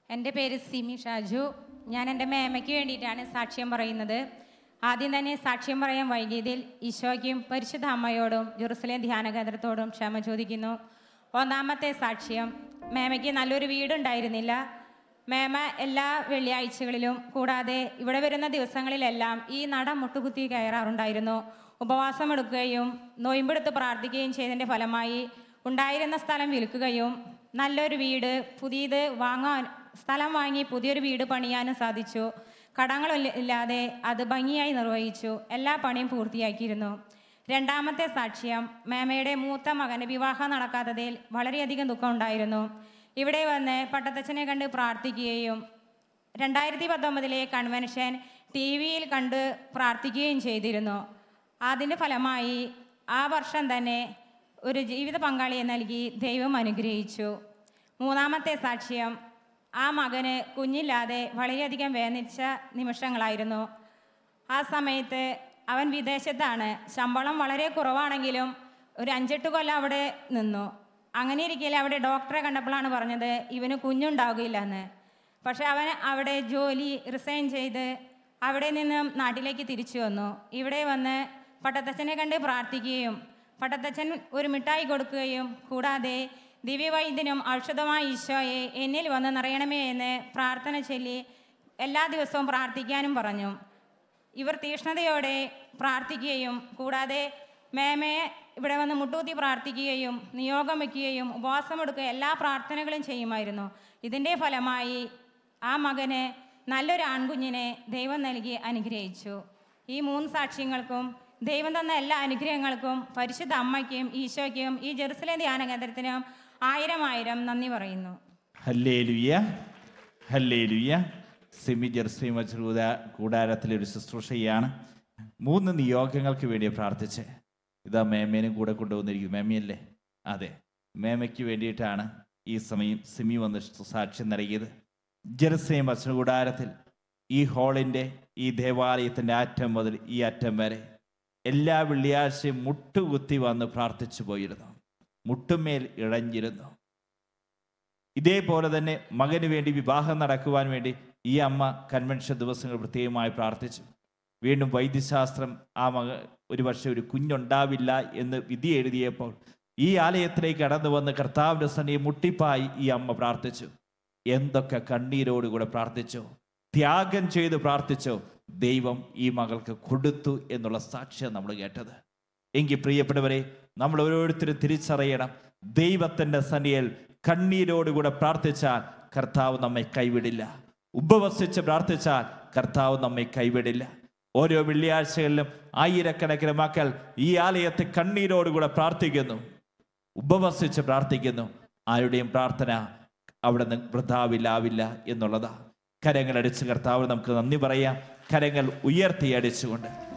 എൻ്റെ പേര് സിമി ഷാജു ഞാൻ എൻ്റെ മേമയ്ക്ക് വേണ്ടിയിട്ടാണ് സാക്ഷ്യം പറയുന്നത് ആദ്യം തന്നെ സാക്ഷ്യം പറയാൻ വൈകിയതിൽ ഈശോയ്ക്കും പരിശുദ്ധ അമ്മയോടും ജെറുസലേം ധ്യാന കേന്ദ്രത്തോടും ക്ഷമ ചോദിക്കുന്നു ഒന്നാമത്തെ സാക്ഷ്യം മേമയ്ക്ക് നല്ലൊരു വീടുണ്ടായിരുന്നില്ല മേമ എല്ലാ വെള്ളിയാഴ്ചകളിലും കൂടാതെ ഇവിടെ വരുന്ന ദിവസങ്ങളിലെല്ലാം ഈ നട മുട്ടുകുത്തി കയറാറുണ്ടായിരുന്നു ഉപവാസം എടുക്കുകയും നൊയിമ്പെടുത്ത് പ്രാർത്ഥിക്കുകയും ചെയ്തതിൻ്റെ ഫലമായി ഉണ്ടായിരുന്ന സ്ഥലം വിൽക്കുകയും നല്ലൊരു വീട് പുതിയത് വാങ്ങാൻ സ്ഥലം വാങ്ങി പുതിയൊരു വീട് പണിയാനും സാധിച്ചു കടങ്ങൾ ഇല്ലാതെ അത് ഭംഗിയായി നിർവഹിച്ചു എല്ലാ പണിയും പൂർത്തിയാക്കിയിരുന്നു രണ്ടാമത്തെ സാക്ഷ്യം മേമയുടെ മൂത്ത മകന് വിവാഹം നടക്കാത്തതിൽ വളരെയധികം ദുഃഖമുണ്ടായിരുന്നു ഇവിടെ വന്ന് പട്ടത്തച്ഛനെ കണ്ട് പ്രാർത്ഥിക്കുകയും രണ്ടായിരത്തി പത്തൊമ്പതിലെ കൺവെൻഷൻ ടി വിയിൽ കണ്ട് പ്രാർത്ഥിക്കുകയും ചെയ്തിരുന്നു അതിൻ്റെ ഫലമായി ആ വർഷം തന്നെ ഒരു ജീവിത പങ്കാളിയെ നൽകി ദൈവം അനുഗ്രഹിച്ചു മൂന്നാമത്തെ സാക്ഷ്യം ആ മകന് കുഞ്ഞില്ലാതെ വളരെയധികം വേദനിച്ച നിമിഷങ്ങളായിരുന്നു ആ സമയത്ത് അവൻ വിദേശത്താണ് ശമ്പളം വളരെ കുറവാണെങ്കിലും ഒരു അഞ്ചെട്ട് കൊല്ലം അവിടെ നിന്നു അങ്ങനെ ഇരിക്കൽ അവിടെ ഡോക്ടറെ കണ്ടപ്പോഴാണ് പറഞ്ഞത് ഇവന് കുഞ്ഞുണ്ടാവുകയില്ല എന്ന് പക്ഷെ അവൻ അവിടെ ജോലി റിസൈൻ ചെയ്ത് അവിടെ നിന്നും നാട്ടിലേക്ക് തിരിച്ചു വന്നു ഇവിടെ വന്ന് പട്ടത്തച്ഛനെ കണ്ട് പ്രാർത്ഥിക്കുകയും പട്ടത്തച്ഛൻ ഒരു മിഠായി കൊടുക്കുകയും കൂടാതെ ദിവ്യവൈദ്യനും ഔഷധമായ ഈശോയെ എന്നിൽ വന്ന് നിറയണമേ എന്ന് പ്രാർത്ഥന ചൊല്ലി എല്ലാ ദിവസവും പ്രാർത്ഥിക്കാനും പറഞ്ഞു ഇവർ തീഷ്ണതയോടെ പ്രാർത്ഥിക്കുകയും കൂടാതെ മേമയെ ഇവിടെ വന്ന് മുട്ടൂത്തി പ്രാർത്ഥിക്കുകയും നിയോഗം വയ്ക്കുകയും ഉപവാസമെടുക്കുക എല്ലാ പ്രാർത്ഥനകളും ചെയ്യുമായിരുന്നു ഇതിൻ്റെ ഫലമായി ആ മകന് നല്ലൊരു ആൺകുഞ്ഞിനെ ദൈവം നൽകി അനുഗ്രഹിച്ചു ഈ മൂന്ന് സാക്ഷ്യങ്ങൾക്കും ദൈവം തന്ന എല്ലാ അനുഗ്രഹങ്ങൾക്കും പരിശുദ്ധ അമ്മയ്ക്കും ഈശോയ്ക്കും ഈ ജെറുസലേം ധ്യാന കേന്ദ്രത്തിനും ആയിരം ആയിരം നന്ദി പറയുന്നു ഹല്ലേലുയ്യ ഹല്ലേലുയ്യ സെമി ജെർസി മച്ചൂത കൂടാരത്തിലെ ഒരു ശുശ്രൂഷയാണ് മൂന്ന് നിയോഗങ്ങൾക്ക് വേണ്ടി പ്രാർത്ഥിച്ച് ഇതാ മേമേനും കൂടെ കൊണ്ടുവന്നിരിക്കുന്നു മേമയല്ലേ അതെ മേമയ്ക്ക് വേണ്ടിയിട്ടാണ് ഈ സമയം സിമി വന്ന് സാക്ഷ്യം നൽകിയത് ജെറുസലേം വചന കൂടാരത്തിൽ ഈ ഹാളിൻ്റെ ഈ ദേവാലയത്തിൻ്റെ അറ്റം മുതൽ ഈ അറ്റം വരെ എല്ലാ വെള്ളിയാഴ്ചയും മുട്ടുകുത്തി വന്ന് പ്രാർത്ഥിച്ചു പോയിരുന്നു മുട്ടുമേൽ ഇഴഞ്ഞിരുന്നു ഇതേപോലെ തന്നെ മകന് വേണ്ടി വിവാഹം നടക്കുവാൻ വേണ്ടി ഈ അമ്മ കൺവെൻഷൻ ദിവസങ്ങൾ പ്രത്യേകമായി പ്രാർത്ഥിച്ചു വീണ്ടും വൈദ്യശാസ്ത്രം ആ മക ഒരു പക്ഷേ ഒരു കുഞ്ഞുണ്ടാവില്ല എന്ന് വിധി എഴുതിയപ്പോൾ ഈ ആലയത്തിലേക്ക് കടന്നു വന്ന് കർത്താവിൻ്റെ സന്നിധി മുട്ടിപ്പായി ഈ അമ്മ പ്രാർത്ഥിച്ചു എന്തൊക്കെ കണ്ണീരോടുകൂടെ പ്രാർത്ഥിച്ചോ ത്യാഗം ചെയ്ത് പ്രാർത്ഥിച്ചോ ദൈവം ഈ മകൾക്ക് കൊടുത്തു എന്നുള്ള സാക്ഷ്യം നമ്മൾ കേട്ടത് എങ്കിൽ പ്രിയപ്പെട്ടവരെ നമ്മൾ ഓരോരുത്തരും തിരിച്ചറിയണം ദൈവത്തിൻ്റെ സന്നിയിൽ കണ്ണീരോടുകൂടെ പ്രാർത്ഥിച്ചാൽ കർത്താവ് നമ്മെ കൈവിടില്ല ഉപവസിച്ച് പ്രാർത്ഥിച്ചാൽ കർത്താവ് നമ്മെ കൈവിടില്ല ഓരോ വെള്ളിയാഴ്ചകളിലും ആയിരക്കണക്കിന് മക്കൾ ഈ ആലയത്തെ കണ്ണീരോടുകൂടെ പ്രാർത്ഥിക്കുന്നു ഉപവസിച്ച് പ്രാർത്ഥിക്കുന്നു ആരുടെയും പ്രാർത്ഥന അവിടെ നിന്ന് വൃഥാവില്ലാവില്ല എന്നുള്ളതാ കരങ്ങൾ അടിച്ച് കർത്താവ് നമുക്ക് നന്ദി പറയാം കരങ്ങൾ ഉയർത്തി അടിച്ചുകൊണ്ട്